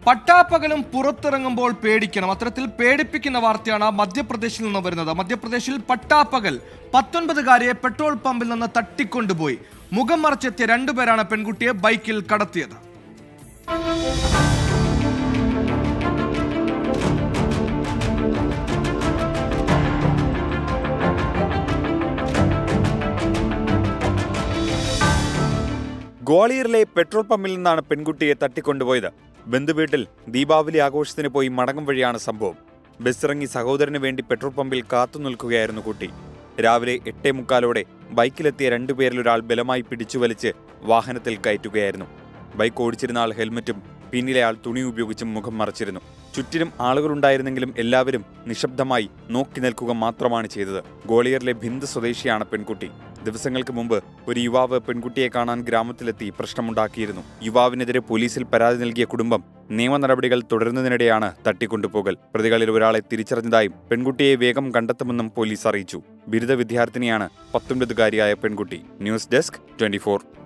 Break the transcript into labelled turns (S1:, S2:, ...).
S1: പട്ടാപ്പകലും പുറത്തിറങ്ങുമ്പോൾ പേടിക്കണം അത്തരത്തിൽ പേടിപ്പിക്കുന്ന വാർത്തയാണ് മധ്യപ്രദേശിൽ നിന്ന് വരുന്നത് മധ്യപ്രദേശിൽ പട്ടാപ്പകൽ പത്തൊൻപതുകാരിയെ പെട്രോൾ പമ്പിൽ നിന്ന് തട്ടിക്കൊണ്ടുപോയി മുഖം മറച്ചെത്തിയ രണ്ടുപേരാണ് പെൺകുട്ടിയെ ബൈക്കിൽ കടത്തിയത്
S2: ഗ്വാളിയറിലെ പെട്രോൾ പമ്പിൽ നിന്നാണ് പെൺകുട്ടിയെ തട്ടിക്കൊണ്ടുപോയത് ബന്ധുവീട്ടിൽ ദീപാവലി ആഘോഷത്തിന് പോയി മടങ്ങും വഴിയാണ് സംഭവം ബസ്സിറങ്ങി സഹോദരന് വേണ്ടി പെട്രോൾ പമ്പിൽ കാത്തു നിൽക്കുകയായിരുന്നു കുട്ടി രാവിലെ എട്ടേ മുക്കാലോടെ ബൈക്കിലെത്തിയ രണ്ടുപേരിൽ ഒരാൾ ബലമായി പിടിച്ചു വലിച്ച് വാഹനത്തിൽ കയറ്റുകയായിരുന്നു ബൈക്ക് ഓടിച്ചിരുന്ന ആൾ ഹെൽമറ്റും പിന്നിലെ ആൾ തുണി ഉപയോഗിച്ചും മുഖം മറച്ചിരുന്നു ചുറ്റിലും ആളുകളുണ്ടായിരുന്നെങ്കിലും എല്ലാവരും നിശബ്ദമായി നോക്കി നിൽക്കുക മാത്രമാണ് ചെയ്തത് ഗോളിയറിലെ ഭിന്ദ് സ്വദേശിയാണ് പെൺകുട്ടി ദിവസങ്ങൾക്ക് മുമ്പ് ഒരു യുവാവ് പെൺകുട്ടിയെ കാണാൻ ഗ്രാമത്തിലെത്തി പ്രശ്നമുണ്ടാക്കിയിരുന്നു യുവാവിനെതിരെ പോലീസിൽ പരാതി നൽകിയ കുടുംബം നിയമ നടപടികൾ തുടരുന്നതിനിടെയാണ് തട്ടിക്കൊണ്ടുപോകൽ പ്രതികളിൽ ഒരാളെ തിരിച്ചറിഞ്ഞതായും പെൺകുട്ടിയെ വേഗം കണ്ടെത്തുമെന്നും പോലീസ് അറിയിച്ചു ബിരുദ വിദ്യാർത്ഥിനിയാണ് പത്തൊൻപതുകാരിയായ പെൺകുട്ടി ന്യൂസ് ഡെസ്ക് ട്വന്റി